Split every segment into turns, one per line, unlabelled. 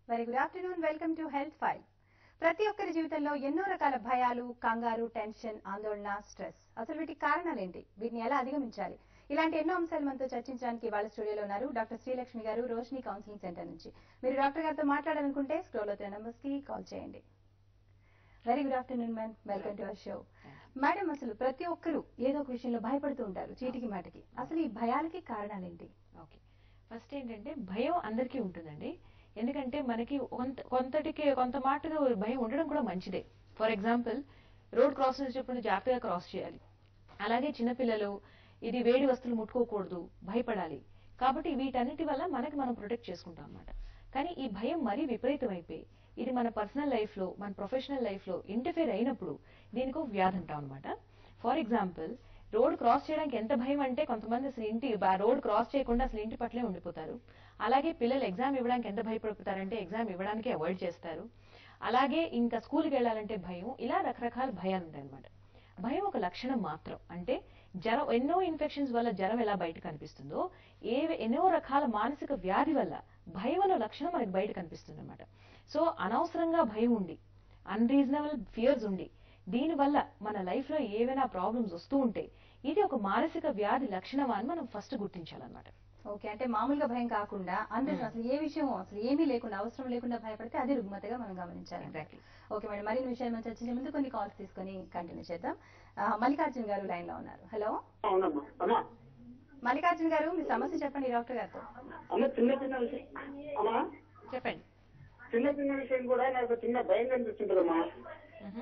Very good afternoon welcome to health file ప్రతి ఒక్కరి జీవితంలో ఎన్నో రకాల భయాలు కంగారు టెన్షన్ ఆందోళన స్ట్రెస్ అసలు వీటికి కారణాలు ఏంటి వీటిని ఎలా అధిగమించాలి ఇలాంటి ఎన్నో అంశాలు మనతో చర్చించడానికి వాళ్ళ స్టూడియోలో ఉన్నారు డాక్టర్ శ్రీలక్ష్మి గారు రోషిని కౌన్సిలింగ్ సెంటర్ నుంచి మీరు డాక్టర్ గారితో మాట్లాడాలనుకుంటే స్క్రోల్ అవుతున్న నంబర్స్ కి కాల్ చేయండి very good afternoon ma'am welcome to our show madam అసలు ప్రతి ఒక్కరు ఏదో ఒక విషయంలో భయపడుతూ ఉంటారు చీటికి మాటికి అసలు ఈ భయాలకి కారణాలేంటి
ఓకే ఫస్ట్ ఏంటంటే భయం అందరికీ ఉంటుందండి ఎందుకంటే మనకి కొంత కొంతటికి కొంత మాటగా భయం ఉండడం కూడా మంచిదే ఫర్ ఎగ్జాంపుల్ రోడ్ క్రాస్ చేసేటప్పుడు జాగ్రత్తగా క్రాస్ చేయాలి అలాగే చిన్నపిల్లలు ఇది వేడి వస్తువులు ముట్టుకోకూడదు భయపడాలి కాబట్టి వీటన్నిటి వల్ల మనకి మనం ప్రొటెక్ట్ చేసుకుంటాం అన్నమాట కానీ ఈ భయం మరీ విపరీతం అయిపోయి ఇది మన పర్సనల్ లైఫ్ లో మన ప్రొఫెషనల్ లైఫ్ లో ఇంటర్ఫేర్ అయినప్పుడు దీనికి ఒక వ్యాధి అంటాం అనమాట ఫర్ ఎగ్జాంపుల్ రోడ్ క్రాస్ చేయడానికి ఎంత భయం అంటే కొంతమంది అసలు ఇంటి ఆ రోడ్ క్రాస్ చేయకుండా అసలు ఇంటి పట్లే ఉండిపోతారు అలాగే పిల్లలు ఎగ్జామ్ ఇవ్వడానికి ఎంత భయపడిపోతారంటే ఎగ్జామ్ ఇవ్వడానికి అవాయిడ్ చేస్తారు అలాగే ఇంకా స్కూల్కి వెళ్ళాలంటే భయం ఇలా రకరకాల భయాలు ఉంటాయి అనమాట భయం ఒక లక్షణం మాత్రం అంటే జ్వరం ఎన్నో ఇన్ఫెక్షన్స్ వల్ల జ్వరం ఎలా బయట కనిపిస్తుందో ఏ ఎన్నో రకాల మానసిక వ్యాధి వల్ల భయం అనే లక్షణం మనకి బయట కనిపిస్తుంది అనమాట సో అనవసరంగా భయం ఉండి అన్రీజనబుల్ ఫియర్స్ ఉండి దీనివల్ల మన లైఫ్ లో ఏవైనా ప్రాబ్లమ్స్ వస్తూ ఉంటే ఇది ఒక మానసిక వ్యాధి లక్షణమా అని మనం ఫస్ట్ గుర్తించాలన్నమాట
ఓకే అంటే మామూలుగా భయం కాకుండా అందరూ అసలు ఏ విషయం అసలు ఏమీ లేకుండా అవసరం లేకుండా భయపడితే అది రుగ్మతగా మనం గమనించాలి
ఎగ్జాక్ట్లీ
ఓకే మేడం మరిన్ని విషయాలు మనం చర్చించే ముందు కొన్ని కాల్స్ తీసుకొని కంటిన్యూ చేద్దాం ఆ, మల్లికార్జున్ గారు లైన్ లో ఉన్నారు హలో
అవునమ్మా అమ్మా
మల్లికార్జున్ గారు మీ సమస్య చెప్పండి డాక్టర్ గారితో
అమ్మ చిన్న చిన్న విషయం అమ్మా
చెప్పండి
చిన్న చిన్న విషయం కూడా నాకు చిన్న భయం కనిపిస్తుంటదమ్మా
మ్హూ.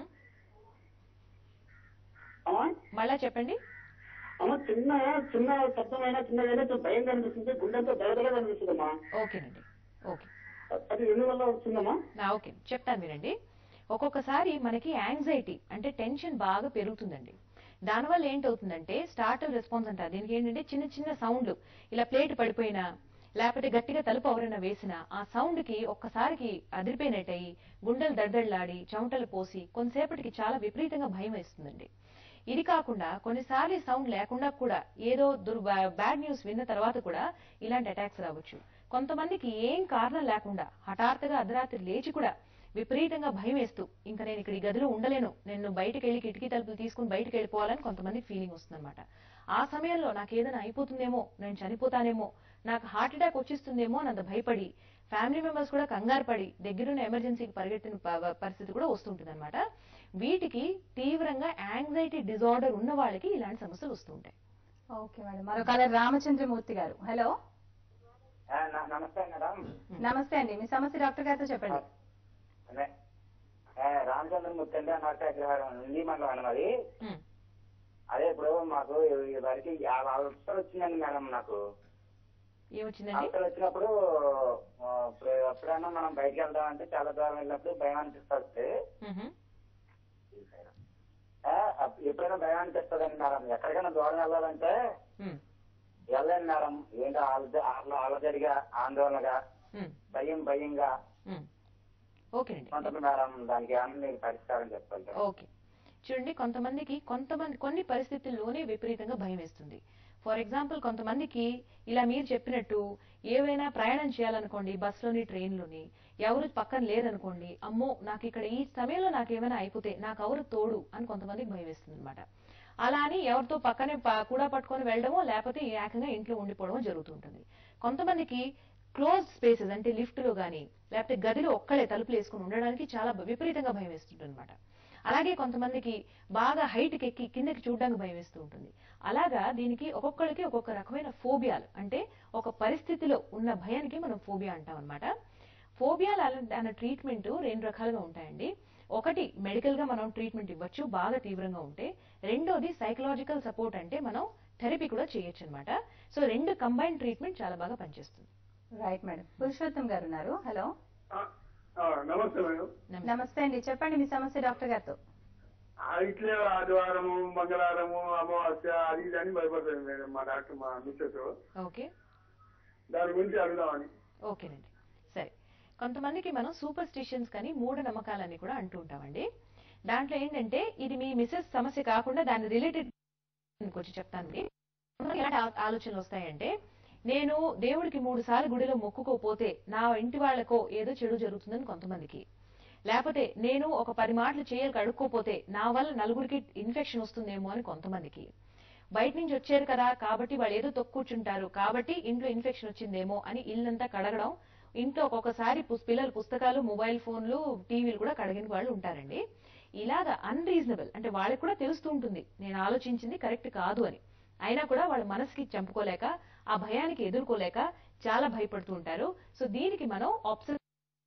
అమ్మా
మళ్ళా చెప్పండి
అమ్మ చిన్న చిన్న శబ్దమైనా చిన్నదైనా చిన్న భయం కనిపిస్తుంది గుండెంతో దడదడ కనిపిస్తుందమ్మా
ఓకేనండి ఓకే
అది ఎందువల్ల వస్తుందమ్మా
నా ఓకే చెప్తాను వినండి ఒక్కొక్కసారి మనకి యాంగ్జైటీ అంటే టెన్షన్ బాగా పెరుగుతుందండి దానివల్ల ఏంటవుతుందంటే స్టార్టర్ రెస్పాన్స్ అంటారు దీనికి ఏంటంటే చిన్న చిన్న సౌండ్లు ఇలా ప్లేట్ పడిపోయినా లేకపోతే గట్టిగా తలుపు ఎవరైనా వేసినా ఆ సౌండ్ కి ఒక్కసారికి అదిరిపోయినట్టయి గుండెలు దడ్దళ్ళాడి చెమటలు పోసి కొంతసేపటికి చాలా విపరీతంగా భయం వేస్తుందండి ఇది కాకుండా కొన్నిసార్లు సౌండ్ లేకుండా కూడా ఏదో దుర్ బ్యాడ్ న్యూస్ విన్న తర్వాత కూడా ఇలాంటి అటాక్స్ రావచ్చు కొంతమందికి ఏం కారణం లేకుండా హఠాత్తుగా అర్ధరాత్రి లేచి కూడా విపరీతంగా భయం వేస్తూ ఇంకా నేను ఇక్కడ ఈ గదిలో ఉండలేను నేను బయటకు వెళ్ళి కిటికీ తలుపులు తీసుకుని బయటకు వెళ్ళిపోవాలని కొంతమంది ఫీలింగ్ వస్తుందన్నమాట ఆ సమయంలో నాకు ఏదైనా అయిపోతుందేమో నేను చనిపోతానేమో నాకు హార్ట్ అటాక్ వచ్చేస్తుందేమో అని అంత భయపడి ఫ్యామిలీ మెంబర్స్ కూడా కంగారు పడి దగ్గరున్న ఎమర్జెన్సీకి పరిగెట్టిన ప- పరిస్థితి కూడా వస్తుంటుంది వీటికి తీవ్రంగా యాంగ్జైటీ డిజార్డర్ ఉన్న వాళ్ళకి ఇలాంటి సమస్యలు వస్తుంటాయి
ఓకే మేడం మరో కాలర్ రామచంద్రమూర్తి గారు హలో
నమస్తే మేడం
నమస్తే అండి మీ సమస్య డాక్టర్ గారితో చెప్పండి
రామచంద్రమూర్తి అండి అన్నట్టు హిందీ మండలం మరి
ఉమ్,
అదే ఇప్పుడు మాకు ఈ వరకు యాభై అవసరం వచ్చిందండి మేడం నాకు
ఏమొచ్చిందండి
అవసరం వచ్చినప్పుడు ఆ, ఇప్పుడు ఎప్పుడైనా మనం బయటికి వెళ్దాం అంటే చాలా దూరం వెళ్ళినప్పుడు భయం అనిపిస్తుంది
మ్హూ.
ఆ, అప్- ఎప్పుడైనా భయం అనిపిస్తుందండి మేడం ఎక్కడికైనా దూరం వెళ్ళాలంటే
ఉమ్,
వెళ్ళండి మేడం ఏంటో ఆల- ఆల- అలజడిగా ఆందోళనగా
ఉమ్,
భయం భయంగా
ఉమ్. ఓకేనండి
ఉంటుంది మేడం దానికి ఏమన్నా మీరు పరిష్కారం చెప్పండి
ఓకే చూడండి కొంతమందికి కొంతమంది కొన్ని పరిస్థితుల్లోనే విపరీతంగా భయం వేస్తుంది ఫర్ ఎగ్జాంపుల్ కొంతమందికి ఇలా మీరు చెప్పినట్టు ఏవైనా ప్రయాణం చేయాలనుకోండి బస్సులోని ట్రైన్లోని ఎవరు పక్కన లేరనుకోండి అమ్మో నాకు ఇక్కడ ఈ సమయంలో నాకు ఏమైనా అయిపోతే నాకు ఎవరు తోడు అని కొంతమందికి భయం వేస్తుంది అనమాట అలా అని ఎవరితో పక్కనే ప- కూడా పట్టుకొని వెళ్ళడమో లేకపోతే ఏకంగా ఇంట్లో ఉండిపోవడమో జరుగుతుంటుంది కొంతమందికి క్లోజ్ స్పేసెస్ అంటే లిఫ్ట్ లో గానీ లేకపోతే గదిలో ఒక్కడే తలుపులు వేసుకుని ఉండడానికి చాలా విపరీతంగా భయం వేస్తుంటుంది అనమాట అలాగే కొంతమందికి బాగా హైట్ కి ఎక్కి కిందకి చూడడానికి భయం వేస్తూ ఉంటుంది అలాగా దీనికి ఒక్కొక్కరికి ఒక్కొక్క రకమైన ఫోబియాలు అంటే ఒక పరిస్థితిలో ఉన్న భయానికి మనం ఫోబియా అంటాం అనమాట ఫోబియాలు అలా- అన్న ట్రీట్మెంట్ రెండు రకాలుగా ఉంటాయండి ఒకటి మెడికల్ గా మనం ట్రీట్మెంట్ ఇవ్వచ్చు బాగా తీవ్రంగా ఉంటే రెండోది సైకలాజికల్ సపోర్ట్ అంటే మనం థెరపీ కూడా చేయొచ్చు అనమాట సో రెండు కంబైన్ ట్రీట్మెంట్ చాలా బాగా పనిచేస్తుంది
రైట్ మేడం పురుషోత్తం గారు ఉన్నారు హలో
నమస్తే మేడం
నమస్తే అండి చెప్పండి మీ సమస్య డాక్టర్ గారితో
ఆ ఇట్లే ఆదివారము మంగళవారము అమావాస్య అది ఇది అని భయపడుతుంది మేడం మా డాక్టర్ మా మిస్సెస్
ఓకే
దాని గురించి అడుగుదామని
ఓకేనండి సరే కొంతమందికి మనం సూపర్ స్టిషన్స్ కానీ మూఢ నమ్మకాలని కూడా అంటూ ఉంటామండి దాంట్లో ఏంటంటే ఇది మీ మిసెస్ సమస్య కాకుండా దాని రిలేటెడ్ వచ్చి చెప్తానండి కొంతమందికి ఎలాంటి ఆ- ఆలోచనలు వస్తాయంటే నేను దేవుడికి మూడు సార్లు గుడిలో మొక్కుకోపోతే నా ఇంటి వాళ్ళకో ఏదో చెడు జరుగుతుందని కొంతమందికి లేకపోతే నేను ఒక పది మాటలు చేయక అడుక్కోపోతే నా వల్ల నలుగురికి ఇన్ఫెక్షన్ వస్తుందేమో అని కొంతమందికి బయట నుంచి వచ్చారు కదా కాబట్టి వాళ్ళు ఏదో తొక్కుచుంటారు కాబట్టి ఇంట్లో ఇన్ఫెక్షన్ వచ్చిందేమో అని ఇల్లంతా కడగడం ఇంట్లో ఒక్కొక్కసారి పుస్- పిల్లల పుస్తకాలు మొబైల్ ఫోన్లు టీవీలు కూడా కడిగిన వాళ్ళు ఉంటారండి ఇలాగా అన్రీజనబుల్ అంటే వాళ్ళకి కూడా తెలుస్తూ ఉంటుంది నేను ఆలోచించింది కరెక్ట్ కాదు అని అయినా కూడా వాళ్ళ మనసుకి చంపుకోలేక ఆ భయానికి ఎదుర్కోలేక చాలా భయపడుతూ ఉంటారు సో దీనికి మనం ఆప్షన్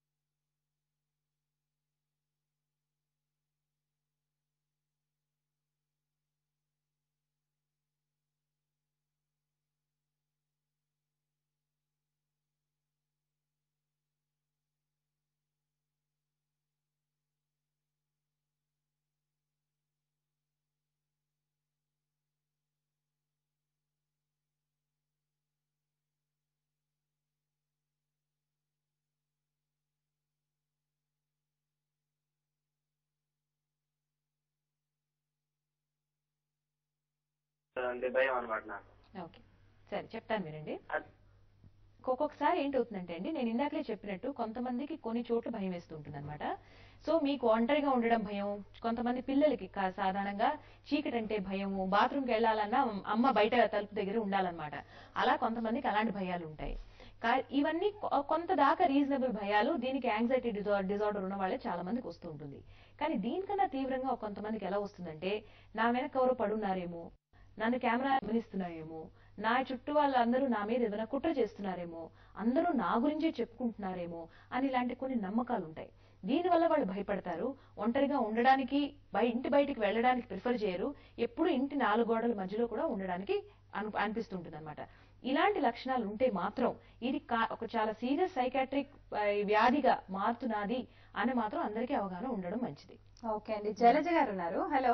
అంటే భయం అనమాట నాకు
ఓకే సరే చెప్తాను వినండి
అది-
ఒక్కొక్కసారి ఏంటవుతుందంటే అండి నేను ఇందాకలే చెప్పినట్టు కొంతమందికి కొన్ని చోట్ల భయం వేస్తూ ఉంటుంది అనమాట సో మీకు ఒంటరిగా ఉండడం భయం కొంతమంది పిల్లలకి కా- సాధారణంగా చీకటి అంటే భయము బాత్రూమ్కి వెళ్ళాలన్నా అమ్మ బయట తలుపు దగ్గర ఉండాలన్నమాట అలా కొంతమందికి అలాంటి భయాలు ఉంటాయి కా- ఇవన్నీ కొ- కొంత దాకా రీజనబుల్ భయాలు దీనికి యాంగ్జైటీ డిజార్డర్ ఉన్న వాళ్ళే చాలా మందికి వస్తూ ఉంటుంది కానీ దీనికన్నా తీవ్రంగా కొంతమందికి ఎలా వస్తుందంటే నా వెనక ఎవరో పడున్నారేమో నన్ను కెమెరా గమనిస్తున్నారేమో నా చుట్టూ వాళ్ళందరూ నా మీద ఏదైనా కుట్ర చేస్తున్నారేమో అందరూ నా గురించే చెప్పుకుంటున్నారేమో అని ఇలాంటి కొన్ని నమ్మకాలు ఉంటాయి దీనివల్ల వాళ్ళు భయపడతారు ఒంటరిగా ఉండడానికి బయ ఇంటి బయటికి వెళ్ళడానికి ప్రిఫర్ చేయరు ఎప్పుడు ఇంటి నాలుగు గోడల మధ్యలో కూడా ఉండడానికి అను అనిపిస్తుంటుంది అనమాట ఇలాంటి లక్షణాలు ఉంటే మాత్రం ఇది కా- ఒక చాలా సీరియస్ సైకాట్రిక్ వ్యాధిగా మారుతున్నది అని మాత్రం అందరికీ అవగాహన ఉండడం మంచిది
ఓకే అండి జలజ గారు ఉన్నారు హలో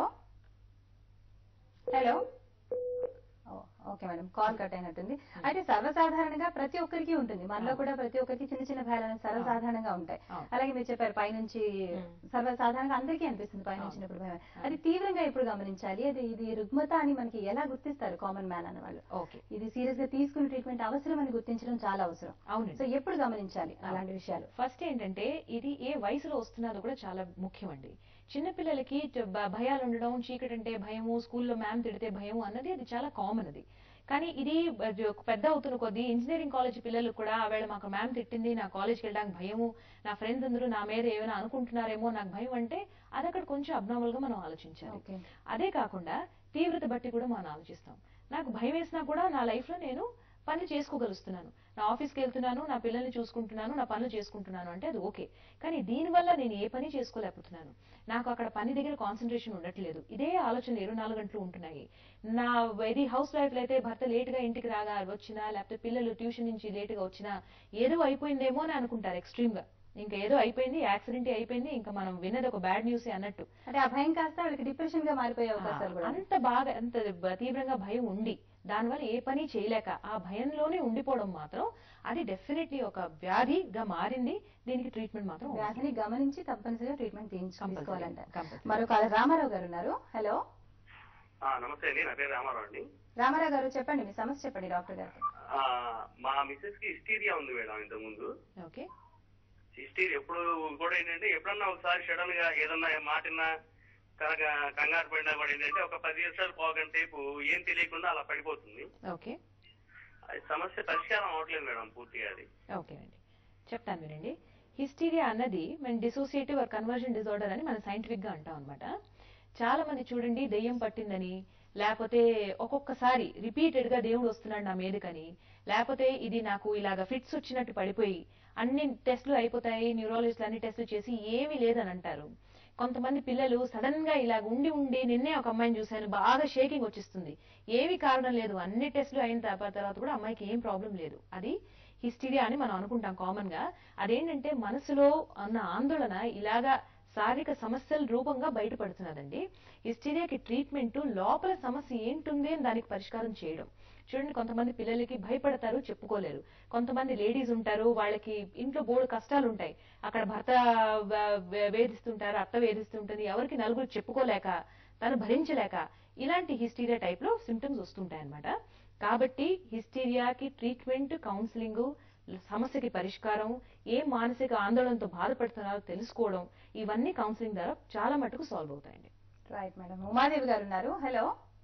హలో ఓ, ఓకే మేడం కాల్ కట్ అయినట్టుంది అయితే సర్వసాధారణంగా ప్రతి ఒక్కరికి ఉంటుంది మనలో కూడా ప్రతి ఒక్కరికి చిన్న చిన్న భయాలు అనేవి సర్వసాధారణంగా ఉంటాయి
అవును.
అలాగే మీరు చెప్పారు పైనుంచి సర్వసాధారణంగా అందరికీ అనిపిస్తుంది పైనుంచినప్పుడు భయం అది తీవ్రంగా ఎప్పుడు గమనించాలి అది ఇది రుగ్మత అని మనకి ఎలా గుర్తిస్తారు కామన్ మ్యాన్ అనే వాళ్ళు
ఓకే
ఇది సీరియస్ గా తీసుకునే ట్రీట్మెంట్ అవసరం అని గుర్తించడం చాలా అవసరం
అవునండి
సో ఎప్పుడు గమనించాలి అలాంటి విషయాలు
ఫస్ట్ ఏంటంటే ఇది ఏ వయసులో వస్తున్నదో కూడా చాలా ముఖ్యమండి చిన్నపిల్లలకి ట- భ- భయాలు ఉండడం చీకటి అంటే భయము స్కూల్లో మ్యామ్ తిడితే భయం అన్నది అది చాలా కామన్ అది కానీ ఇది బ- జ- పెద్ద అవుతున్న కొద్దీ ఇంజనీరింగ్ కాలేజ్ పిల్లలు కూడా ఆవేళ మాకు మ్యామ్ తిట్టింది నా కాలేజ్కి వెళ్ళడానికి భయము నా ఫ్రెండ్స్ అందరూ నా మీద ఏమైనా అనుకుంటున్నారేమో నాకు భయం అంటే అది అక్కడ కొంచెం అబ్నార్మల్ గా మనం ఆలోచించాలి
ఓకే
అదే కాకుండా తీవ్రత బట్టి కూడా మనం ఆలోచిస్తాం నాకు భయం వేసినా కూడా నా లైఫ్ లో నేను పనులు చేసుకోగలుగుతున్నాను నా ఆఫీస్కి వెళ్తున్నాను నా పిల్లల్ని చూసుకుంటున్నాను నా పనులు చేసుకుంటున్నాను అంటే అది ఓకే కానీ దీనివల్ల నేను ఏ పని చేసుకోలేకపోతున్నాను నాకు అక్కడ పని దగ్గర కాన్సన్ట్రేషన్ ఉండట్లేదు ఇదే ఆలోచనలు ఇరవై నాలుగు గంటలు ఉంటున్నాయి నా ఇది హౌస్ వైఫ్ అయితే భర్త లేట్ గా ఇంటికి రాగా వచ్చినా లేకపోతే పిల్లలు ట్యూషన్ నుంచి లేట్ గా వచ్చినా ఏదో అయిపోయిందేమో అని అనుకుంటారు ఎక్స్ట్రీమ్ గా ఇంకా ఏదో అయిపోయింది యాక్సిడెంట్ అయిపోయింది ఇంకా మనం విన్నది ఒక బ్యాడ్ న్యూస్ అన్నట్టు
అంటే ఆ భయం కాస్త వాళ్ళకి డిప్రెషన్ గా మారిపోయే అవకాశాలు కూడా ఉన్నాయి.
అంత బాగా అంత బ- తీవ్రంగా భయం ఉండి దానివల్ల ఏ పని చేయలేక ఆ భయంలోనే ఉండిపోవడం మాత్రం అది డెఫినెట్లీ ఒక వ్యాధిగా మారింది దీనికి ట్రీట్మెంట్ మాత్రం అవసరం.
వ్యాధిని గమనించి తప్పనిసరిగా ట్రీట్మెంట్
Compulsory.
తీసుకోవాలంట
Compulsory.
మరొక రామారావు గారు ఉన్నారు హలో
ఆ, నమస్తే అండి నా పేరు రామారావు అండి
రామారావు గారు చెప్పండి మీ సమస్య చెప్పండి డాక్టర్ గారికి
ఆ, మా మిస్సెస్ కి హిస్టీరియా ఉంది మేడం ఇంతకు ముందు
ఓకే
హిస్టీరియా ఎప్పుడు కూడా ఏంటంటే ఎప్పుడన్నా ఒకసారి సడన్ గా ఏదన్నా మాటిన్నా కనుక కంగారు పడినా కూడా ఏంటంటే ఒక పది నిమిషాలు పోగంట సేపు ఏం తెలియకుండా అలా పడిపోతుంది
ఓకే
అది సమస్య పరిష్కారం అవట్లేదు మేడం పూర్తిగా అది
ఓకేనండి చెప్తాను వినండి హిస్టీరియా అన్నది మన డిసోసియేటివ్ ఆర్ కన్వర్జన్ డిజార్డర్ అని మనం సైంటిఫిక్ గా అంటాం అనమాట చాలా మంది చూడండి దెయ్యం పట్టిందని లేకపోతే ఒక్కొక్కసారి రిపీటెడ్ గా దేవుడు వస్తున్నాడు నా మీదకని లేకపోతే ఇది నాకు ఇలాగ ఫిట్స్ వచ్చినట్టు పడిపోయి అన్ని టెస్టులు అయిపోతాయి న్యూరాలజిస్టులు అన్ని టెస్టులు చేసి ఏమీ లేదని అంటారు కొంతమంది పిల్లలు సడన్ గా ఇలాగ ఉండి ఉండి నిన్నే ఒక అమ్మాయిని చూశాను బాగా షేకింగ్ వచ్చేస్తుంది ఏమీ కారణం లేదు అన్ని టెస్టులు అయిన తర్వా- తర్వాత కూడా అమ్మాయికి ఏం ప్రాబ్లం లేదు అది హిస్టీరియా అని మనం అనుకుంటాం కామన్ గా అదేంటంటే మనసులో ఉన్న ఆందోళన ఇలాగా శారీరక సమస్యల రూపంగా బయటపడుతున్నదండి హిస్టీరియాకి ట్రీట్మెంట్ లోపల సమస్య ఏంటుంది అని దానికి పరిష్కారం చేయడం చూడండి కొంతమంది పిల్లలకి భయపడతారు చెప్పుకోలేరు కొంతమంది లేడీస్ ఉంటారు వాళ్ళకి ఇంట్లో బోడు కష్టాలు ఉంటాయి అక్కడ భర్త వే- వే- వేధిస్తుంటారు అత్త వేధిస్తుంటుంది ఎవరికి నలుగురు చెప్పుకోలేక తను భరించలేక ఇలాంటి హిస్టీరియా టైప్ లో సిమ్టమ్స్ వస్తుంటాయి అనమాట కాబట్టి హిస్టీరియాకి ట్రీట్మెంట్ కౌన్సిలింగ్ సమస్యకి పరిష్కారం ఏ మానసిక ఆందోళనతో బాధపడుతున్నారో తెలుసుకోవడం ఇవన్నీ కౌన్సిలింగ్ ద్వారా చాలా మటుకు సాల్వ్ అవుతాయండి
రైట్ మేడం ఉమాదేవి గారు ఉన్నారు హలో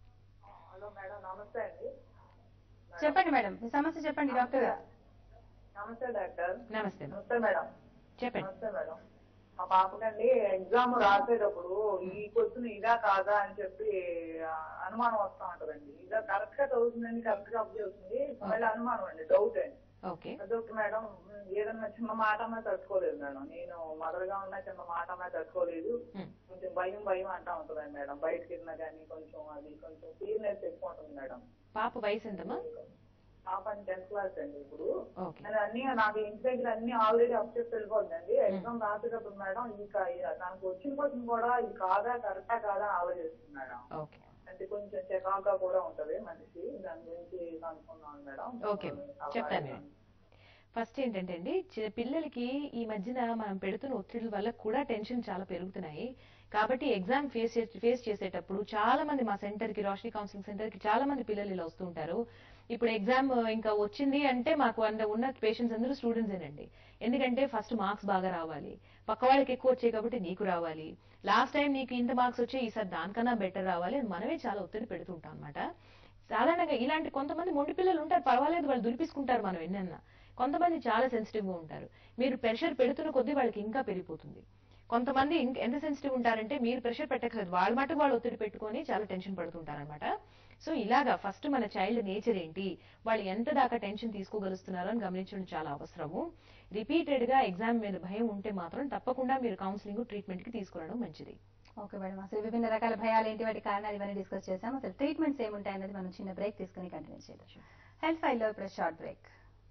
హలో మేడం నమస్తే అండి
చెప్పండి మేడం మీ సమస్య చెప్పండి డాక్టర్ గారు
నమస్తే డాక్టర్
నమస్తే మేడం.
నమస్తే మేడం
చెప్పండి
నమస్తే మేడం మా పాపకండి ఎగ్జామ్ రాసేటప్పుడు ఈ క్వశ్చన్ ఇదా కాదా అని చెప్పి ఆ, అనుమానం వస్తా ఉంటదండి ఇదా కరెక్ట్ గా చదువుతుందండి కరెక్ట్ గా అప్ చేస్తుంది మళ్ళీ అనుమానం అండి డౌట్ అండి
ఓకే
అదొక మేడం ఉమ్, ఏదన్నా చిన్న మాట అన్నా తట్టుకోలేదు మేడం నేను మదర్ గా ఉన్న చిన్న మాట అన్నా తట్టుకోలేదు
Hmm.
కొంచెం భయం భయం అంటా ఉంటదండి మేడం బయటకి వెళ్ళినా కానీ కొంచెం అది కొంచెం సీరియస్ ఎక్కువ ఉంటుంది మేడం
పాప వయసు ఎంతమ్మా
పాప టెన్త్ క్లాస్ అండి ఇప్పుడు
ఓకే
నేను అన్ని నాకు ఇంటి దగ్గర అన్ని ఆల్రెడీ అప్ చేసి వెళ్ళిపోతుందండి ఎగ్జామ్ రాసేటప్పుడు మేడం ఇక నాకు వచ్చిన క్వశ్చన్ కూడా ఇది కాదా కరెక్టా కాదా అని ఆలోచిస్తుంది మేడం
ఓకే
అంటే కొంచెం చెకాగా కూడా ఉంటది మనిషి దాని గురించి కనుక్కున్నాను మేడం
ఓకే చెప్తాను నేను ఫస్ట్ ఏంటంటే అండి చి- పిల్లలకి ఈ మధ్యన మనం పెడుతున్న ఒత్తిడి వల్ల కూడా టెన్షన్ చాలా పెరుగుతున్నాయి కాబట్టి ఎగ్జామ్ ఫేస్ ఫేస్ చేసేటప్పుడు చాలా మంది మా సెంటర్ కి రోషని కౌన్సిలింగ్ సెంటర్ కి చాలా మంది పిల్లలు ఇలా వస్తూ ఉంటారు ఇప్పుడు ఎగ్జామ్ ఇంకా వచ్చింది అంటే మాకు అంత ఉన్న పేషెంట్స్ అందరూ స్టూడెంట్స్ ఏనండి ఎందుకంటే ఫస్ట్ మార్క్స్ బాగా రావాలి పక్క వాళ్ళకి ఎక్కువ వచ్చాయి కాబట్టి నీకు రావాలి లాస్ట్ టైం నీకు ఇంత మార్క్స్ వచ్చాయి ఈసారి దానికన్నా బెటర్ రావాలి అని మనమే చాలా ఒత్తిడి పెడుతుంటాం అనమాట సాధారణంగా ఇలాంటి కొంతమంది మొండి పిల్లలు ఉంటారు పర్వాలేదు వాళ్ళు దులిపిసుకుంటారు మనం ఎన్నన్నా కొంతమంది చాలా సెన్సిటివ్ గా ఉంటారు మీరు ప్రెషర్ పెడుతున్న కొద్దీ వాళ్ళకి ఇంకా పెరిగిపోతుంది కొంతమంది ఇంక ఎంత సెన్సిటివ్ ఉంటారంటే మీరు ప్రెషర్ పెట్టక్కర్లేదు వాళ్ళ మటుకు వాళ్ళు ఒత్తిడి పెట్టుకొని చాలా టెన్షన్ పడుతుంటారనమాట సో ఇలాగా ఫస్ట్ మన చైల్డ్ నేచర్ ఏంటి వాళ్ళు ఎంత దాకా టెన్షన్ తీసుకోగలుగుతున్నారో అని గమనించడం చాలా అవసరము రిపీటెడ్ గా ఎగ్జామ్ మీద భయం ఉంటే మాత్రం తప్పకుండా మీరు కౌన్సిలింగ్ ట్రీట్మెంట్ కి తీసుకురావడం మంచిది
ఓకే మేడం అసలు విభిన్న రకాల భయాలు ఏంటి వాటి కారణాలు ఇవన్నీ డిస్కస్ చేసాం అసలు ట్రీట్మెంట్స్ ఏముంటాయి అనేది మనం చిన్న బ్రేక్ తీసుకుని కంటిన్యూ చేద్దాం హెల్త్ ఫైల్ లో ఇప్పుడు షార్ట్ బ్రేక్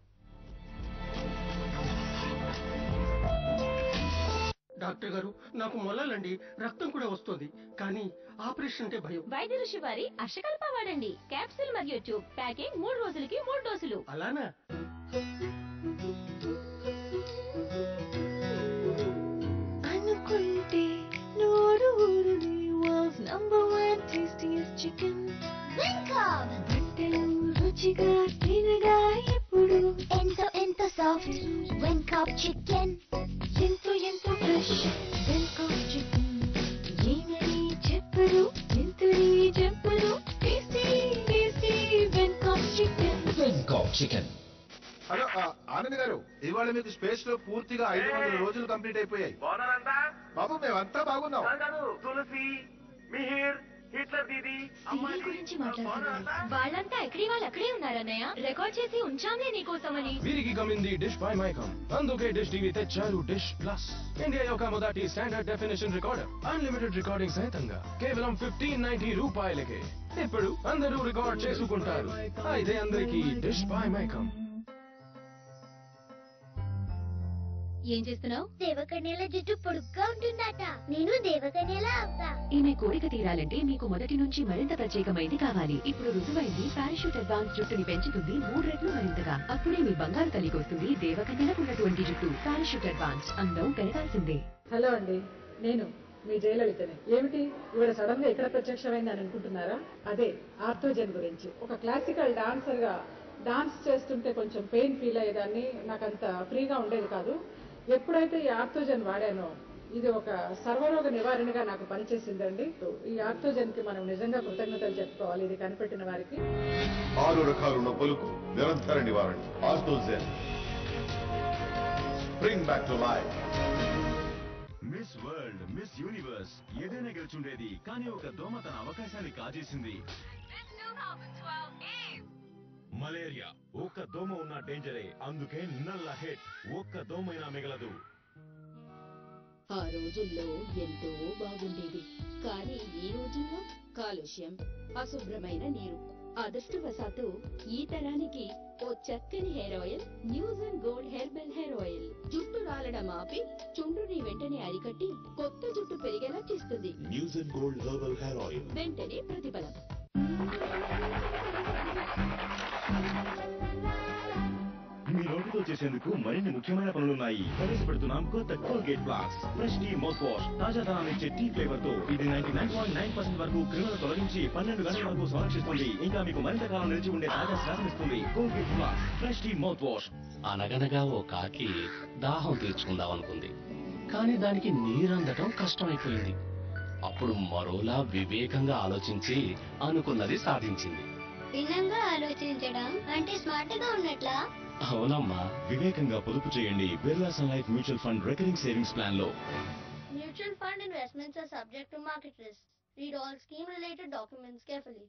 డాక్టర్ గారు నాకు మొలలండి రక్తం కూడా వస్తుంది కానీ ఆపరేషన్ అంటే భయం
వైద్య ఋషి వారి అష్టకల్ప వాడండి క్యాప్సిల్ మరియు ట్యూబ్ ప్యాకింగ్ మూడు రోజులకి మూడు డోసులు
అలానా
అనుకుంటే నోరు ఊరుని worlds number one tastiest chicken గంటలు రుచిగా తినగా ఎప్పుడు
ఎంతో ఎంతో సాఫ్ట్ వెన్ కప్ చికెన్
ఎంతో ఎంతో ఫ్రెష్ వెల్కమ్ చికెన్ ఏమని చెప్పరు ఎంతని చెప్పరు tasty tasty welcome chicken
hello ఆ, ఆనంద్ గారు ఇవాళ మీకు స్పేస్ లో పూర్తిగా ఐదు వందల రోజులు కంప్లీట్ అయిపోయాయి
బాగున్నారంతా
బాబు మేమంతా బాగున్నాం
కాదు కాదు తులసి మిహిర్ హిట్లర్ దీది
సిరి గురించి మాట్లాడుతున్నారు వాళ్ళంతా ఎక్కడి వాళ్ళు అక్కడే ఉన్నారన్నయ్య రికార్డ్ చేసి ఉంచాంలే నీకోసమని
వీరికి కమింది డిష్ బై మైకమ్ అందుకే డిష్ టీవీ తెచ్చారు డిష్ ప్లస్ ఇండియా యొక్క మొదటి standard definition recorder unlimited recording సహితంగా కేవలం ఫిఫ్టీన్ నైన్టీ రూపాయలకే ఇప్పుడు అందరూ రికార్డ్ చేసుకుంటారు అయితే అందరికీ డిష్ బై మైకమ్
ఏం చేస్తున్నావు దేవకన్యల జుట్టు పొడుగ్గా ఉంటుందట నేను దేవకన్యలా అవుతా
ఈమె కోరిక తీరాలంటే మీకు మొదటి నుంచి మరింత ప్రత్యేకమైంది కావాలి ఇప్పుడు రుజువైంది పారాషూట్ అడ్వాన్స్ జుట్టుని పెంచుతుంది మూడు రెట్లు మరింతగా అప్పుడే మీ బంగారు తల్లికి వస్తుంది దేవకన్యలకు ఉన్నటువంటి జుట్టు పారాషూట్ అడ్వాన్స్ అందం పెరగాల్సిందే
హలో అండి నేను మీ జయలలితని ఏమిటి ఇవాళ సడన్ గా ఇక్కడ ప్రత్యక్షమైంది అని అనుకుంటున్నారా అదే ఆర్థోజన్ గురించి ఒక క్లాసికల్ డాన్సర్ గా డాన్స్ చేస్తుంటే కొంచెం పెయిన్ ఫీల్ అయ్యేదాన్ని నాకు అంత ఫ్రీగా ఉండేది కాదు ఎప్పుడైతే ఈ ఆర్థోజన్ వాడానో ఇది ఒక సర్వరోగ నివారణగా నాకు పనిచేసిందండి ఈ ఆర్థోజన్ కి మనం నిజంగా కృతజ్ఞతలు చెప్పుకోవాలి ఇది కనిపెట్టిన వారికి
ఆరు రకాల నొప్పులకు నిరంతర నివారణ Orthogen bring back to life
Miss World Miss Universe ఏదైనా గెలుచుండేది కానీ ఒక దోమ తన అవకాశాన్ని కాజేసింది మలేరియా ఒక్క దోమ ఉన్న డేంజరే అందుకే నల్ల హెడ్ ఒక్క దోమైనా మిగలదు
ఆ రోజుల్లో ఎంతో బాగుండేది కానీ ఈ రోజుల్లో కాలుష్యం అశుభ్రమైన నీరు అదృష్టవశాత్తు ఈ తరానికి ఓ చక్కని hair oil news and gold herbal hair oil జుట్టు రాలడం ఆపి చుండ్రుని వెంటనే అరికట్టి కొత్త జుట్టు పెరిగేలా చేస్తుంది
news and gold herbal hair oil
వెంటనే ప్రతిఫలం
మీలోని ఎంపికలు చేసేందుకు మరిన్ని ముఖ్యమైన పనులున్నాయి ప్రవేశపెడుతున్నాం కొత్త Colgate Plax fresh tea mouthwash తాజాదనాన్ని ఇచ్చే టీ ఫ్లేవర్ తో ఇది ninety nine point nine percent వరకు క్రిములు తొలగించి పన్నెండు గంటల వరకు సంరక్షిస్తుంది ఇంకా మీకు మరింత కాలం నిలిచి ఉండే తాజా శ్వాసనిస్తుంది Colgate Plax fresh tea mouthwash
అనగనగా ఓ కాకి దాహం తీర్చుకుందాం అనుకుంది కానీ దానికి నీరందటం కష్టమైపోయింది అప్పుడు మరోలా వివేకంగా ఆలోచించి అనుకున్నది సాధించింది
భిన్నంగా ఆలోచించడం అంటే స్మార్ట్ గా ఉన్నట్లా
అవునమ్మా
వివేకంగా పొదుపు చేయండి Birla Sun Life mutual fund recurring savings plan లో
Mutual fund investments are subject to market risks. Read all scheme related documents carefully.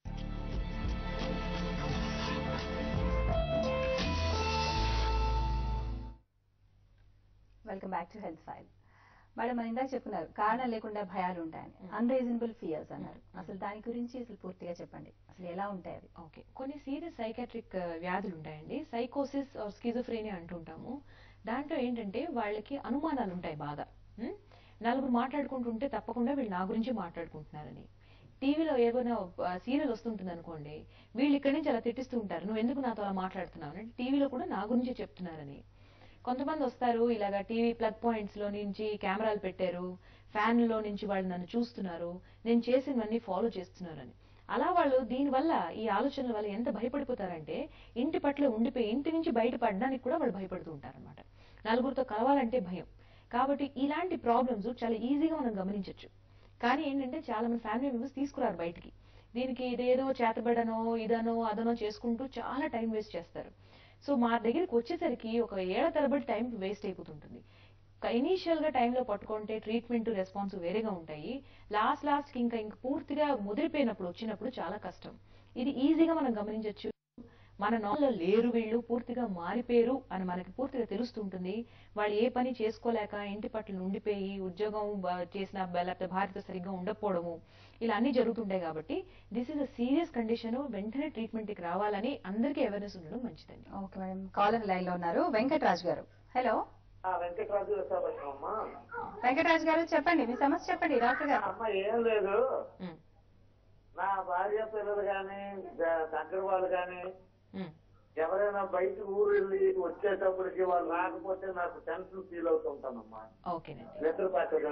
Welcome back to health file madam మనం ఇందాక చెప్పుకున్నారు కారణం లేకుండా భయాలు ఉంటాయని అన్రీజనబుల్ ఫియర్స్ అన్నారు అసలు దాని గురించి అసలు పూర్తిగా చెప్పండి అసలు ఎలా ఉంటాయి అవి
ఓకే కొన్ని సీరియస్ సైకాట్రిక్ వ్యాధులు ఉంటాయండి సైకోసిస్ ఆర్ స్కిజోఫ్రేనియా అంటుంటాము దాంట్లో ఏంటంటే వాళ్ళకి అనుమానాలు ఉంటాయి బాగా ఉం? నలుగురు మాట్లాడుకుంటుంటే తప్పకుండా వీళ్ళు నా గురించి మాట్లాడుకుంటున్నారని టీవీలో ఏమైనా సీరియల్ వస్తుంటుంది అనుకోండి వీళ్ళు ఇక్కడి నుంచి అలా తిట్టిస్తూ ఉంటారు నువ్వు ఎందుకు నాతో అలా మాట్లాడుతున్నావు అంటే టీవీలో కూడా నా గురించి చెప్తున్నారని కొంతమంది వస్తారు ఇలాగా టీవీ ప్లగ్ పాయింట్స్ లో నుంచి కెమెరాలు పెట్టారు ఫ్యాన్ లో నుంచి వాళ్ళు నన్ను చూస్తున్నారు నేను చేసినవన్నీ ఫాలో చేస్తున్నారని అలా వాళ్ళు దీనివల్ల ఈ ఆలోచనల వల్ల ఎంత భయపడిపోతారంటే ఇంటి పట్ల ఉండిపోయి ఇంటి నుంచి బయటపడడానికి కూడా వాళ్ళు భయపడుతూ ఉంటారన్నమాట నలుగురితో కలవాలంటే భయం కాబట్టి ఇలాంటి ప్రాబ్లమ్స్ చాలా ఈజీగా మనం గమనించవచ్చు కానీ ఏంటంటే చాలా మంది ఫ్యామిలీ మెంబర్స్ తీసుకురారు బయటికి దీనికి ఇదేదో చేతబడనో ఇదనో అదనో చేసుకుంటూ చాలా టైం వేస్ట్ చేస్తారు సో మా దగ్గరికి వచ్చేసరికి ఒక ఏళ్ల తరబడి టైం వేస్ట్ అయిపోతుంటుంది ఇనీషియల్ గా టైంలో పట్టుకుంటే ట్రీట్మెంట్ రెస్పాన్స్ వేరేగా ఉంటాయి లాస్ట్ లాస్ట్ కి ఇంకా ఇంకా పూర్తిగా ముదిరిపోయినప్పుడు వచ్చినప్పుడు చాలా కష్టం ఇది ఈజీగా మనం గమనించవచ్చు మన నాలో లేరు వీళ్ళు పూర్తిగా మారిపోయారు అని మనకి పూర్తిగా తెలుస్తుంటుంది వాళ్ళు ఏ పని చేసుకోలేక ఇంటి పట్ల ఉండిపోయి ఉద్యోగం బ- చేసిన బ- లేకపోతే భార్యతో సరిగ్గా ఉండకపోవడము ఇలా అన్ని జరుగుతుంటాయి కాబట్టి this is a serious condition వెంటనే ట్రీట్మెంట్ కి రావాలని అందరికీ అవేర్నెస్ ఉండడం మంచిదండి
ఓకే మేడం కాలర్ లైన్ లో ఉన్నారు వెంకటరాజ్ గారు హలో
వెంకటరాజు అమ్మా
వెంకటరాజ్ గారు చెప్పండి మీ సమస్య చెప్పండి డాక్టర్ గారు
అమ్మ ఏం లేదు నా భార్య పిల్లలు గాని ద- దగ్గర వాళ్ళు గాని ఎవరైనా బయట ఊరు వెళ్ళి వచ్చేటప్పటికి వాళ్ళు రాకపోతే నాకు టెన్షన్ ఫీల్ అవుతుంటానమ్మా
ఓకేనండి
నిద్ర పట్టదు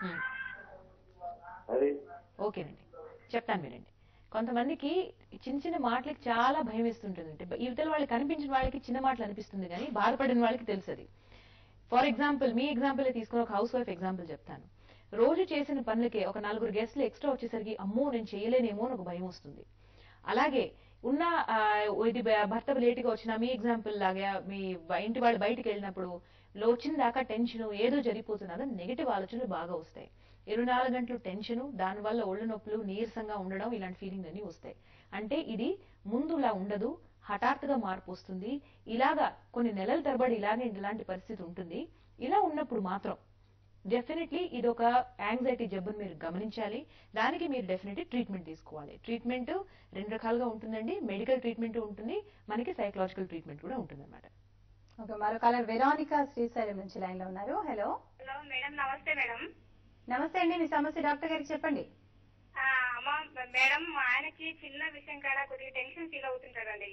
అది
ఓకేనండి చెప్తాను వినండి కొంతమందికి చిన్న చిన్న మాటలకి చాలా భయం వేస్తుంటుంది అంటే యువతల వాళ్ళకి కనిపించిన వాళ్ళకి చిన్న మాటలు అనిపిస్తుంది కానీ బాధపడిన వాళ్ళకి తెలుసు అది ఫర్ ఎగ్జాంపుల్ మీ ఎగ్జాంపుల్ తీసుకుని ఒక హౌస్ వైఫ్ ఎగ్జాంపుల్ చెప్తాను రోజు చేసిన పనులకి ఒక నలుగురు గెస్ట్లు ఎక్స్ట్రా వచ్చేసరికి అమ్మో నేను చేయలేనేమో అని ఒక భయం వస్తుంది అలాగే ఉన్న ఆ, ఇది బ- భర్త లేటుగా వచ్చిన మీ ఎగ్జాంపుల్ లాగా మీ బ- ఇంటి వాళ్ళు బయటికి వెళ్ళినప్పుడు లో వచ్చిన దాకా టెన్షన్ ఏదో జరిగిపోతుంది అదే నెగిటివ్ ఆలోచనలు బాగా వస్తాయి ఇరవై నాలుగు గంటలు టెన్షన్ దానివల్ల ఒళ్ళు నొప్పులు నీరసంగా ఉండడం ఇలాంటి ఫీలింగ్ అన్ని వస్తాయి అంటే ఇది ముందులా ఉండదు హఠాత్తుగా మార్పు వస్తుంది ఇలాగా కొన్ని నెలల తరబడి ఇలాగే ఇలాంటి పరిస్థితి ఉంటుంది ఇలా ఉన్నప్పుడు మాత్రం డెఫినెట్లీ ఇది ఒక యాంగ్జైటీ జబ్బును మీరు గమనించాలి దానికి మీరు డెఫినెట్లీ ట్రీట్మెంట్ తీసుకోవాలి ట్రీట్మెంట్ రెండు రకాలుగా ఉంటుందండి మెడికల్ ట్రీట్మెంట్ ఉంటుంది మనకి సైకలాజికల్ ట్రీట్మెంట్ కూడా ఉంటుంది అనమాట
ఓకే మరో కాలర్ వెరానికా శ్రీశైలం నుంచి లైన్ లో ఉన్నారు hello
hello madam namaste madam
namaste అండి మీ సమస్య డాక్టర్ గారికి చెప్పండి
ఆ, అమ్మ మేడం మా ఆయనకి చిన్న విషయం కాడ కొద్దిగా టెన్షన్ ఫీల్ అవుతుంటాడండి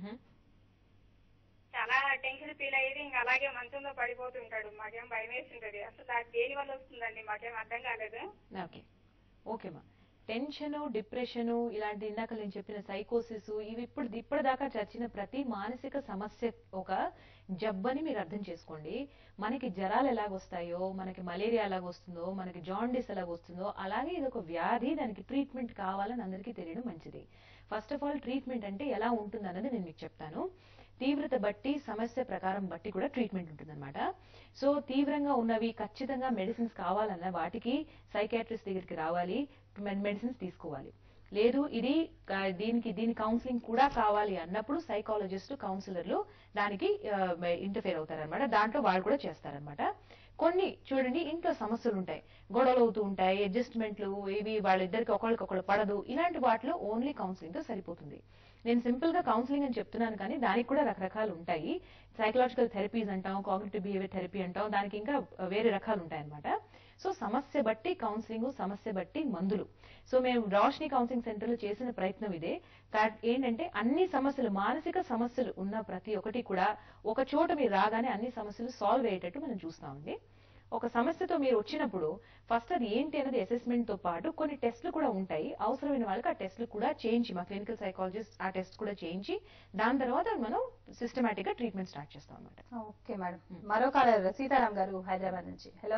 చాలా టెన్షన్ ఫీల్ అయ్యేది ఇంకా అలాగే మంచంలో పడిపోతుంటాడు మాకేం భయం వేస్తుంటది అసలు అది దేని వల్ల వస్తుందండి మాకేం అర్థం కాలేదు
ఓకే ఓకేమా టెన్షన్ డిప్రెషన్ ఇలాంటి ఇందాక నేను చెప్పిన సైకోసిస్ ఇవి ఇప్పుడు ఇప్పటిదాకా చర్చిన ప్రతి మానసిక సమస్య ఒక జబ్బని మీరు అర్థం చేసుకోండి మనకి జ్వరాలు ఎలాగొస్తాయో మనకి మలేరియా ఎలాగొస్తుందో మనకి జాండిస్ ఎలాగొస్తుందో అలాగే ఇది ఒక వ్యాధి దానికి ట్రీట్మెంట్ కావాలని అందరికీ తెలియడం మంచిది ఫస్ట్ ఆఫ్ ఆల్ ట్రీట్మెంట్ అంటే ఎలా ఉంటుంది అన్నది నేను మీకు చెప్తాను తీవ్రత బట్టి సమస్య ప్రకారం బట్టి కూడా ట్రీట్మెంట్ ఉంటుందన్నమాట సో తీవ్రంగా ఉన్నవి ఖచ్చితంగా మెడిసిన్స్ కావాలన్న వాటికి సైకాట్రిస్ట్ దగ్గరికి రావాలి మెడిసిన్స్ తీసుకోవాలి లేదు ఇది ఆ, దీనికి దీని కౌన్సిలింగ్ కూడా కావాలి అన్నప్పుడు సైకాలజిస్ట్ కౌన్సిలర్లు దానికి ఇంటర్ఫేర్ అవుతారనమాట దాంట్లో వాళ్ళు కూడా చేస్తారనమాట కొన్ని చూడండి ఇంట్లో సమస్యలు ఉంటాయి గొడవలు అవుతూ ఉంటాయి అడ్జస్ట్మెంట్లు ఇవి వాళ్ళిద్దరికి ఒకళ్ళకొకళ్ళు పడదు ఇలాంటి వాటిలో ఓన్లీ కౌన్సిలింగ్ తో సరిపోతుంది నేను సింపుల్ గా కౌన్సిలింగ్ అని చెప్తున్నాను కానీ దానికి కూడా రకరకాలు ఉంటాయి సైకలాజికల్ థెరపీస్ అంటాం కాగ్నిటివ్ బిహేవియర్ థెరపీ అంటాం దానికి ఇంకా వేరే రకాలు ఉంటాయి అనమాట సో సమస్య బట్టి కౌన్సిలింగ్ సమస్య బట్టి మందులు సో మేము రోషిని కౌన్సిలింగ్ సెంటర్ లో చేసిన ప్రయత్నం ఇదే కా- ఏంటంటే అన్ని సమస్యలు మానసిక సమస్యలు ఉన్న ప్రతి ఒక్కటి కూడా ఒక చోట మీరు రాగానే అన్ని సమస్యలు సాల్వ్ అయ్యేటట్టు మనం చూస్తామండి ఒక సమస్యతో మీరు వచ్చినప్పుడు ఫస్ట్ అది ఏంటి అనేది అసెస్మెంట్ తో పాటు కొన్ని టెస్ట్లు కూడా ఉంటాయి అవసరమైన వాళ్ళకి ఆ టెస్ట్లు కూడా చేయించి మా క్లినికల్ సైకాలజిస్ట్ ఆ టెస్ట్ కూడా చేయించి దాని తర్వాత మనం సిస్టమేటిక్ గా ట్రీట్మెంట్ స్టార్ట్ చేస్తాం అనమాట
ఓకే మేడం మరో కాలర్ సీతారాం గారు హైదరాబాద్ నుంచి హలో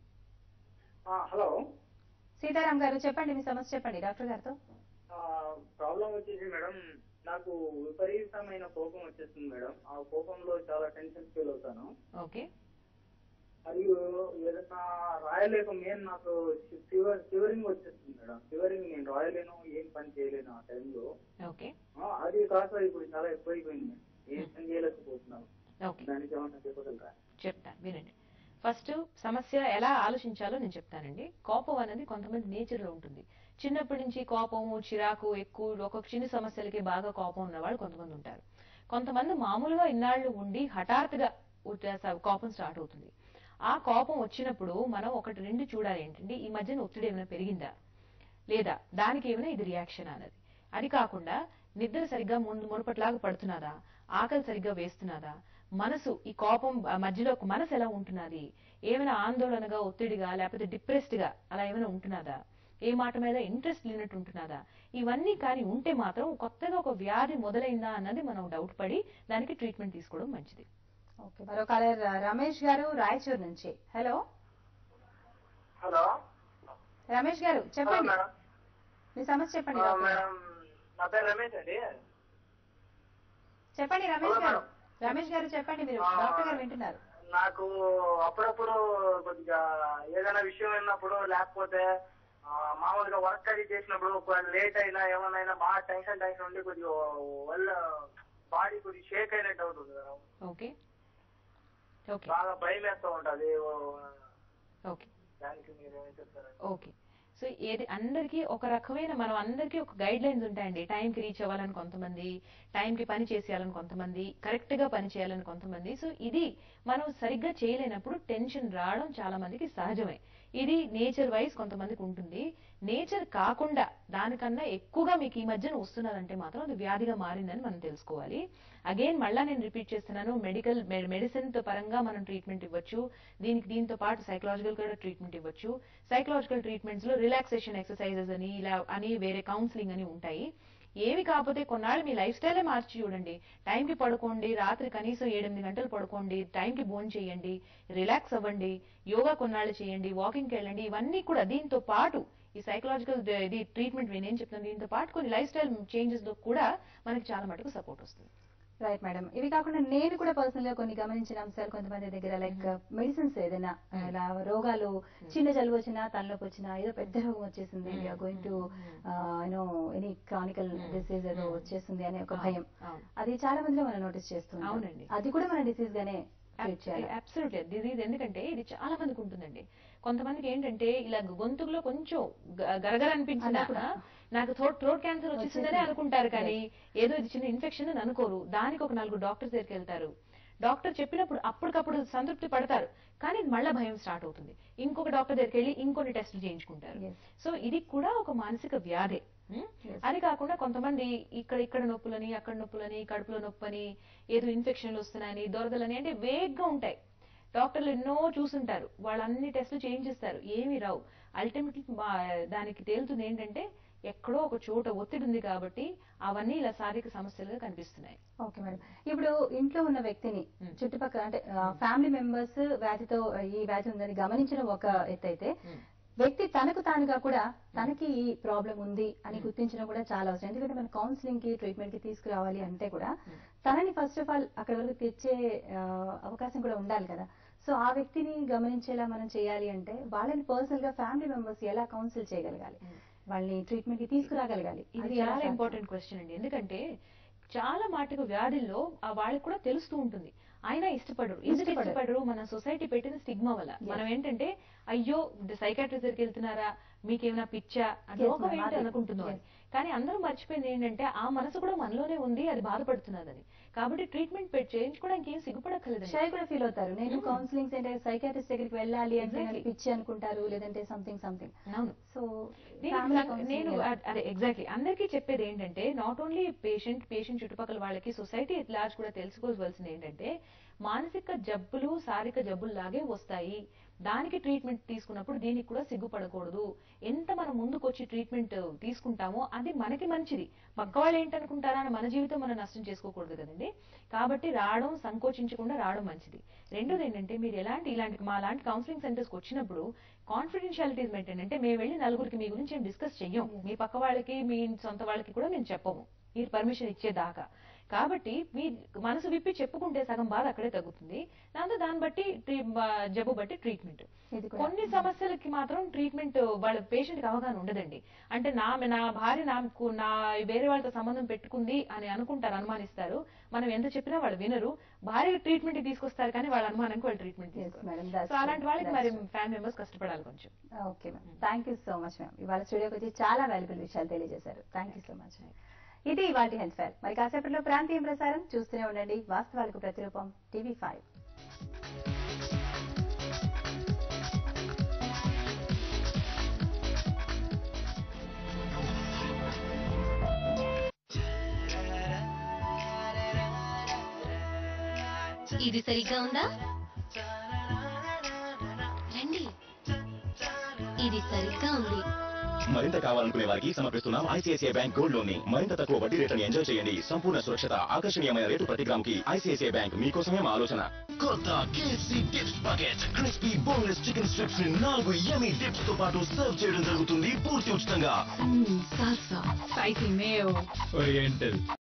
హలో
సీతారాం గారు చెప్పండి మీ సమస్య చెప్పండి డాక్టర్ గారితో
ప్రాబ్లం వచ్చేసి మేడం నాకు విపరీతమైన కోపం వచ్చేస్తుంది మేడం ఆ కోపంలో చాలా టెన్షన్ ఫీల్ అవుతాను
ఓకే
మరియు ఏదైనా రాయలేక మెయిన్ నాకు ఫీవర్ ఫీవరింగ్ వచ్చేస్తుంది మేడం ఫీవరింగ్ నేను రాయలేను ఏం పని చేయలేను ఆ టైంలో
ఓకే
అది కాక ఇప్పుడు చాలా ఎక్కువైపోయింది మేడం ఏం పని చేయలేకపోతున్నాను
ఓకే
దానికి ఏమన్నా చెప్పగలరా
చెప్తాను వినండి ఫస్ట్ సమస్య ఎలా ఆలోచించాలో నేను చెప్తానండి కోపం అనేది కొంతమంది నేచర్ లో ఉంటుంది చిన్నప్పటి నుంచి కోపము చిరాకు ఎక్కువ ఒక్కొక్క చిన్న సమస్యలకి బాగా కోపం ఉన్న వాళ్ళు కొంతమంది ఉంటారు కొంతమంది మామూలుగా ఇన్నాళ్ళు ఉండి హఠాత్తుగా ఉట్ట- కోపం స్టార్ట్ అవుతుంది ఆ కోపం వచ్చినప్పుడు మనం ఒకటి రెండు చూడాలి ఏంటంటే ఈ మధ్యన ఒత్తిడి ఏమైనా పెరిగిందా లేదా దానికి ఏమైనా ఇది రియాక్షన్ అన్నది అది కాకుండా నిద్ర సరిగ్గా ముందు మునుపట్లాగా పడుతున్నదా ఆకలి సరిగ్గా వేస్తున్నదా మనసు ఈ కోపం ఆ మధ్యలో ఒక మనసు ఎలా ఉంటున్నది ఏమైనా ఆందోళనగా ఒత్తిడిగా లేకపోతే డిప్రెస్డ్ గా అలా ఏమైనా ఉంటున్నదా ఏ మాట మీద ఇంట్రెస్ట్ లేనట్టు ఉంటున్నదా ఇవన్నీ కానీ ఉంటే మాత్రం కొత్తగా ఒక వ్యాధి మొదలైందా అన్నది మనం డౌట్ పడి దానికి ట్రీట్మెంట్ తీసుకోవడం మంచిది
ఓకే మరో కాలర్ రమేష్ గారు రాయచూర్ నుంచి హలో
హలో
రమేష్ గారు చెప్పండి
మేడం
మీ సమస్య చెప్పండి
ఆ,
డాక్టర్ గారు.
మేడం నా పేరు రమేష్ అండి
చెప్పండి రమేష్
హలో,
గారు రమేష్ గారు చెప్పండి మీరు
ఆ,
డాక్టర్ గారు వింటున్నారు
నాకు అప్పుడప్పుడు కొద్దిగా ఏదైనా విషయం విన్నప్పుడు లేకపోతే ఆ, మామూలుగా వర్క్ అది చేసినప్పుడు లేట్ అయినా ఏమన్నా అయినా బాగా టెన్షన్ టెన్షన్ ఉండి కొద్దిగా వల్ల బాడీ కొద్దిగా షేక్ అయినట్టు అవుతుంది మేడం
ఓకే ఓకే
బాగా భయం వేస్తూ ఉంటది ఓ,
ఓకే
దానికి మీరు ఏం చెప్తారు
ఓకే సో ఏది అందరికీ ఒక రకమైన మనం అందరికీ ఒక గైడ్ లైన్స్ ఉంటాయండి టైంకి రీచ్ అవ్వాలని కొంతమంది టైంకి పని చేసేయాలని కొంతమంది కరెక్ట్ గా పని చేయాలని కొంతమంది సో ఇది మనం సరిగ్గా చేయలేనప్పుడు టెన్షన్ రావడం చాలా మందికి సహజమే ఇది నేచర్ వైజ్ కొంతమందికి ఉంటుంది నేచర్ కాకుండా దానికన్నా ఎక్కువగా మీకు ఈ మధ్యన వస్తున్నదంటే మాత్రం అది వ్యాధిగా మారిందని మనం తెలుసుకోవాలి అగైన్ మళ్ళా నేను రిపీట్ చేస్తున్నాను మెడికల్ మెడిసిన్ తో పరంగా మనం ట్రీట్మెంట్ ఇవ్వచ్చు దీనికి దీంతో పాటు సైకలాజికల్ కూడా ట్రీట్మెంట్ ఇవ్వచ్చు సైకలాజికల్ ట్రీట్మెంట్స్ లో రిలాక్సేషన్ ఎక్సర్సైజెస్ అని ఇలా అని వేరే కౌన్సిలింగ్ అని ఉంటాయి ఏవి కాకపోతే కొన్నాళ్ళు మీ లైఫ్ స్టైలే మార్చి చూడండి టైంకి పడుకోండి రాత్రి కనీసం ఏడెనిమిది గంటలు పడుకోండి టైంకి భోజనం చేయండి రిలాక్స్ అవ్వండి యోగా కొన్నాళ్ళు చేయండి వాకింగ్కి వెళ్ళండి ఇవన్నీ కూడా దీంతో పాటు ఈ సైకలాజికల్ ఇది ట్రీట్మెంట్ నేనేం చెప్తాను దీంతో పాటు కొన్ని లైఫ్ స్టైల్ చేంజెస్ లో కూడా మనకి చాలా మటుకు సపోర్ట్ వస్తుంది
రైట్ మేడం ఇవి కాకుండా నేను కూడా పర్సనల్ గా కొన్ని గమనించిన అంశాలు కొంతమంది దగ్గర లైక్ మెడిసిన్స్ ఏదైనా ఇలా రోగాలు చిన్న జలుబు వచ్చినా తలనొప్పి వచ్చినా ఏదో పెద్ద రోగం వచ్చేసింది going to you know any chronical disease ఏదో వచ్చేసింది అనే ఒక భయం
అవును.
అది చాలా మందిలో మనం నోటీస్ చేస్తున్నాం
అవునండి.
అది కూడా మన డిసీజ్ గానే ట్రీట్ చేయాలి
అబ్సల్యూట్లీ డిజీజ్ ఎందుకంటే ఇది చాలా మందికి ఉంటుందండి కొంతమందికి ఏంటంటే ఇలా గొంతులో కొంచెం గ- గరగర అనిపించినా కూడా నాకు థ్రోట్ థ్రోట్ క్యాన్సర్ వచ్చేసిందనే
వచ్చేసింది.
అనుకుంటారు కానీ ఏదో ఇది చిన్న ఇన్ఫెక్షన్ అని అనుకోరు దానికి ఒక నలుగురు డాక్టర్ దగ్గరికి వెళ్తారు డాక్టర్ చెప్పినప్పుడు అప్పటికప్పుడు సంతృప్తి పడతారు కానీ మళ్ళా భయం స్టార్ట్ అవుతుంది ఇంకొక డాక్టర్ దగ్గరికి వెళ్ళి ఇంకొన్ని టెస్టులు చేయించుకుంటారు సో ఇది కూడా ఒక మానసిక వ్యాధే ఉం? అది కాకుండా కొంతమంది ఇక్కడ ఇక్కడ నొప్పులని అక్కడ నొప్పులని కడుపులో నొప్పని ఏదో ఇన్ఫెక్షన్లు వస్తున్నాయని దొరదలని అంటే వేగ్గా ఉంటాయి డాక్టర్లు ఎన్నో చూసుంటారు వాళ్ళు అన్ని టెస్టులు చేయించిస్తారు ఏమీ రావు అల్టిమేట్లీ దానికి తేలుతుంది ఏంటంటే ఎక్కడో ఒక చోట ఒత్తిడి ఉంది కాబట్టి అవన్నీ ఇలా శారీరక సమస్యలుగా కనిపిస్తున్నాయి
ఓకే మేడం ఇప్పుడు ఇంట్లో ఉన్న వ్యక్తిని చుట్టుపక్కల అంటే ఫ్యామిలీ మెంబర్స్ వ్యాధితో ఈ వ్యాధి ఉందని గమనించడం ఒక ఎత్తు అయితే వ్యక్తి తనకు తానుగా కూడా తనకి ఈ ప్రాబ్లం ఉంది అని గుర్తించడం కూడా చాలా అవసరం ఎందుకంటే మన కౌన్సిలింగ్ కి ట్రీట్మెంట్ కి తీసుకురావాలి అంటే కూడా తనని ఫస్ట్ ఆఫ్ ఆల్ అక్కడ వరకు తెచ్చే ఆ, అవకాశం కూడా ఉండాలి కదా సో ఆ వ్యక్తిని గమనించేలా మనం చేయాలి అంటే వాళ్ళని పర్సనల్ గా ఫ్యామిలీ మెంబర్స్ ఎలా కౌన్సిల్ చేయగలగాలి వాళ్ళని ట్రీట్మెంట్ కి తీసుకురాగలగాలి
ఇది
అది ఎలా
చాలా
సాధ్యం?
ఇంపార్టెంట్ క్వశ్చన్ అండి ఎందుకంటే చాలా మాటకు వ్యాధుల్లో ఆ వాళ్ళకి కూడా తెలుస్తూ ఉంటుంది ఆయన ఇష్టపడరు ఎందుకు
ఇష్టపడరు.
ఇష్టపడరు మన సొసైటీ పెట్టిన స్టిగ్మా వల్ల మనం ఏంటంటే అయ్యో సైకాట్రిస్ట్ దగ్గరికి వెళ్తున్నారా మీకేమైనా పిచ్చా అని
Yes,
లోకం
ma'am,
ఏంటి
అదే.
అనుకుంటున్నాం అని కానీ అందరూ మర్చిపోయింది ఏంటంటే ఆ మనసు కూడా మనలోనే ఉంది అది బాధపడుతున్నదని కాబట్టి ట్రీట్మెంట్ చేయించుకోవడానికి ఏం సిగ్గుపడక్కర్లేదు
షై కూడా ఫీల్ అవుతారు నేను కౌన్సిలింగ్ సెంటర్ సైకాట్రిస్ట్ దగ్గరికి వెళ్ళాలి అంటే
Exactly.
నాకు పిచ్చి అనుకుంటారు లేదంటే సంథింగ్ సంథింగ్
అవును
సో
నేను ఇలా- నేను అ- అదే ఎగ్జాక్ట్లీ అందరికీ చెప్పేది ఏంటంటే నాట్ ఓన్లీ పేషెంట్ పేషెంట్ చుట్టుపక్కల వాళ్ళకి సొసైటీ ఎట్ లార్జ్ కూడా తెలుసుకోవాల్సింది ఏంటంటే మానసిక జబ్బులు శారీరక జబ్బులు లాగే వస్తాయి దానికి ట్రీట్మెంట్ తీసుకున్నప్పుడు దీనికి కూడా సిగ్గుపడకూడదు ఎంత మనం ముందుకు వచ్చి ట్రీట్మెంట్ తీసుకుంటామో అది మనకి మంచిది పక్క వాళ్ళు ఏంటనుకుంటారా అని మన జీవితం మనం నష్టం చేసుకోకూడదు కదండి కాబట్టి రావడం సంకోచించకుండా రావడం మంచిది రెండోది ఏంటంటే మీరు ఎలాంటి ఇలాంటి మా లాంటి కౌన్సిలింగ్ సెంటర్స్కి వచ్చినప్పుడు కాన్ఫిడెన్షియాలిటీస్ మెయింటైన్ అంటే మేము వెళ్ళి నలుగురికి మీ గురించి ఏం డిస్కస్ చెయ్యం మీ పక్క వాళ్ళకి మీ సొంత వాళ్ళకి కూడా మేము చెప్పము మీరు పర్మిషన్ ఇచ్చేదాకా కాబట్టి మీ మనసు విప్పి చెప్పుకుంటే సగం బాధ అక్కడే తగ్గుతుంది దాంతో దాన్ని బట్టి ట్రీ- బా- జబ్బు బట్టి ట్రీట్మెంట్
ఇది కూడా.
కొన్ని సమస్యలకి మాత్రం ట్రీట్మెంట్ వాళ్ళ పేషెంట్ కి అవగాహన ఉండదండి అంటే నా నా భార్య నాకు నా వేరే వాళ్ళతో సంబంధం పెట్టుకుంది అని అనుకుంటారు అనుమానిస్తారు మనం ఎంత చెప్పినా వాళ్ళు వినరు భార్య ట్రీట్మెంట్ తీసుకొస్తారు కానీ వాళ్ళ అనుమానానికి వాళ్ళు ట్రీట్మెంట్
madam,
తీసుకోవాలి
that's
సో అలాంటి
true.
వాళ్ళకి
That's
మరి
true.
ఫ్యామిలీ మెంబర్స్ కష్టపడాలి కొంచెం
okay ma'am thank you so much ma'am ఇవాళ స్టూడియోకి వచ్చి చాలా వాల్యుబుల్ విషయాలు తెలియజేశారు థ్యాంక్ యూ సో మచ్ ఇది ఇవాళ హెల్త్ ఫేర్ మరి కాసేపట్లో ప్రాంతీయ ప్రసారం చూస్తూనే ఉండండి వాస్తవాలకు ప్రతిరూపం టీవీ ఫైవ్
ఇది సరిగ్గా ఉందా రండి ఇది సరిగ్గా ఉంది
మరింత కావాలనుకునే వారికి సమర్పిస్తున్నాం ఐసిఐసిఐ బ్యాంక్ గోల్డ్ లోన్ ని మరింత తక్కువ వడ్డీ రేట్లను ఎంజాయ్ చేయండి సంపూర్ణ సురక్షిత ఆకర్షణీయమైన రేటు ప్రతి గ్రాముకి ఐసిఐసిఐ బ్యాంక్ మీకోసమే మా ఆలోచన
కొత్త KFC dips bucket crispy boneless chicken strips ని నాలుగు యమీ డిప్స్ తో పాటు సర్వ్ చేయడం జరుగుతుంది పూర్తి ఉచితంగా
సాల్సా స్పైసీ మేయో
ఓరియంటల్